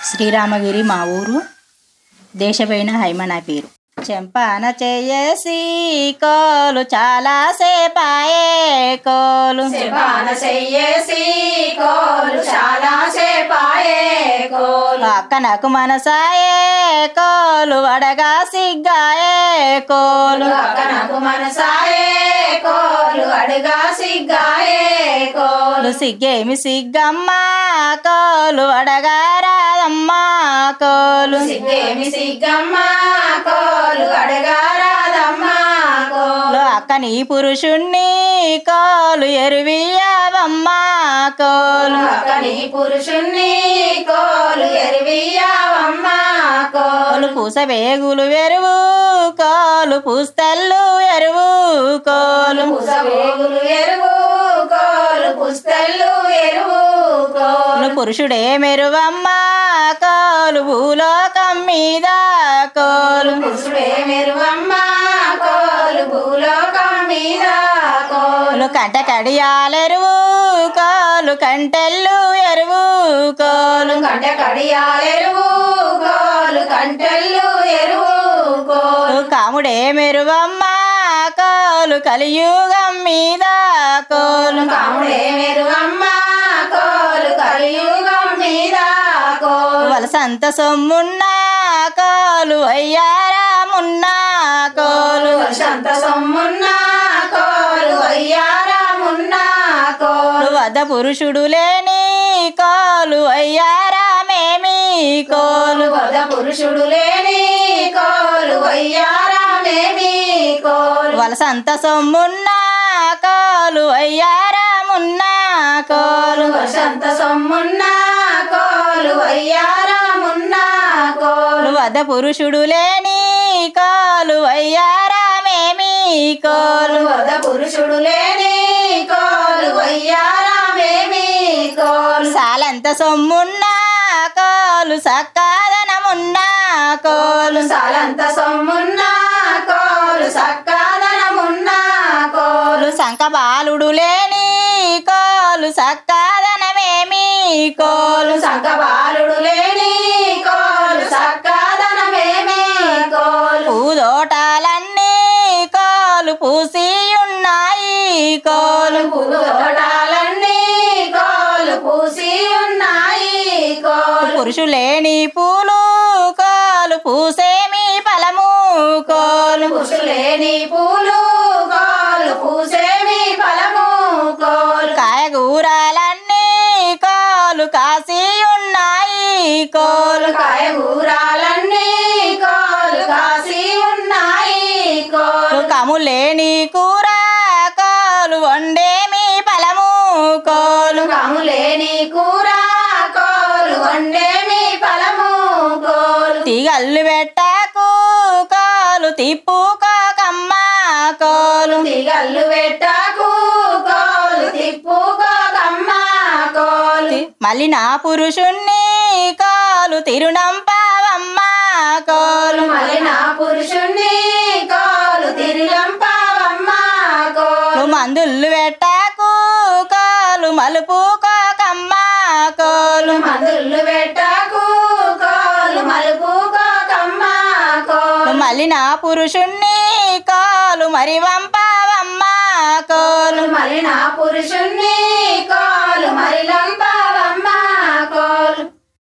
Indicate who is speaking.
Speaker 1: శ్రీరామగిరి మా ఊరు దేశపోయిన హైమ నా పేరు చెంపాన చేసి కోలు చాలా సేపాయే కోలు
Speaker 2: శపాన చెయ్యేసి కోలు చాలా సేపాయే కోలు
Speaker 1: అక్కనకు మనసాయే కోలు వడగా సిగ్గాయే కోలు
Speaker 2: అక్కనకు మనసాయే కోలు అడుగా సిగ్గాయే కోలు
Speaker 1: కోలు సిగ్గేమి సిగ్గమ్మా కోలు వడగా రాదమ్మా కోలు
Speaker 2: సిగ్గేమి సిగ్గమ్మ కోలు అడగా రాదమ్మా కోలు
Speaker 1: కోలు అక్కని పురుషుణ్ణి కోలు ఎరువియావమ్మా కోలు
Speaker 2: అక్కని పురుషుణ్ణి కోలు ఎరివియావమ్మా కోలు
Speaker 1: కోలు పూసవేగులు ఎరువు కోలు పూస్తల్లు ఎరువు కోలు
Speaker 2: పుసవేగులు ఎరువు కోలు పుస్తళ్ళు ఎరువు కోలు
Speaker 1: కోలు పురుషుడే మెరువమ్మా కోలు భూలోకం మీద కోలు
Speaker 2: పురుషుడే మెరువమ్మ కోలు భూలోకం మీద కోలు
Speaker 1: కోలు కంట కడియాలెరువు కోలు కంటెల్లు ఎరువు కోలు
Speaker 2: కంట కడియాలెరువు కోలు కంటెళ్ళు ఎరువు కోలు
Speaker 1: కోలు కాముడే మెరువమ్మా కోలు కలియుగం మీద కోలు
Speaker 2: కాముడే మెరువమ్మ కోలు కలియుగం మీద కోలు
Speaker 1: వలసంత సొమ్మున్నా కోలు అయ్యారామున్నా కోలు
Speaker 2: వర్షంత సొమ్మున్న కోలు అయ్యారామున్న కోలు
Speaker 1: కోలు వద్ద పురుషుడు లేని కోలు అయ్యారామేమి కోలు
Speaker 2: వద పురుషుడు లేని కోలు అయ్యారామేమి కోలు
Speaker 1: వలసంత సొమ్మున్నా కోలు అయ్యారామున్నా కోలు
Speaker 2: వర్షంత సొమ్మున్న కోలు అయ్యారామున్న కోలు
Speaker 1: కోలు వద్ద పురుషుడు లేని కోలు అయ్యారామేమి కోలు
Speaker 2: వద పురుషుడు లేని కోలు అయ్యారామేమి కోలు
Speaker 1: సాలంత సొమ్మున్నా కోలు సక్కాదనమున్నా కోలు
Speaker 2: సాలంత సొమ్మున్న కోలు సక్కాదనమున్న కోలు
Speaker 1: కోలు సంకబాలుడు లేని కోలు సక్కాదనమేమి కోలు
Speaker 2: సంకబాలుడు లేని కోలు సక్కాదనమేమి కోలు
Speaker 1: పూదోటాలన్నీ కోలు పూసి ఉన్నాయి కోలు
Speaker 2: పువ్వు తోటాలన్నీ కోలు పూసి ఉన్నాయి కోలు
Speaker 1: పురుషులేని పూలు కోలు పూసేమి ఫలము కోలు
Speaker 2: పురుషులేని పూలు కోలు పూసేమి ఫలము కోలు
Speaker 1: కాయగూరలన్నీ కోలు కాసి ఉన్నాయి కోలు
Speaker 2: కాయగూరాలన్నీ కోలు కాసి ఉన్నాయి కోలు
Speaker 1: కములేని కూర కోలు వండేమి ఫలము కోలు
Speaker 2: కములేని కూర కోలు వండేమి ఫలము కోలు
Speaker 1: తీగల్లు పెట్టకు కోలు తిప్పుకోకమ్మా కోలు
Speaker 2: తిగల్లు పెట్టకు కోలు తిప్పుకోకమ్మ కోలు
Speaker 1: మళ్ళీ నా పురుషుణ్ణి కోలు తిరునంపావమ్మా కోలు
Speaker 2: మళ్ళీ నా పురుషుణ్ణి కోలు తిరిగంపావమ్మ కోలు
Speaker 1: మందులు పెట్టకు కోలు మలుపుకోకమ్మా కోలు
Speaker 2: మందులు పెట్టకు కోలు మలుపుకోకమ్మ కోలు
Speaker 1: మళ్ళీ నా పురుషుణ్ణి కోలు మరి వంపావమ్మా కోలు
Speaker 2: మళ్ళీ నా పురుషుణ్ణి కోలు మరి లంపా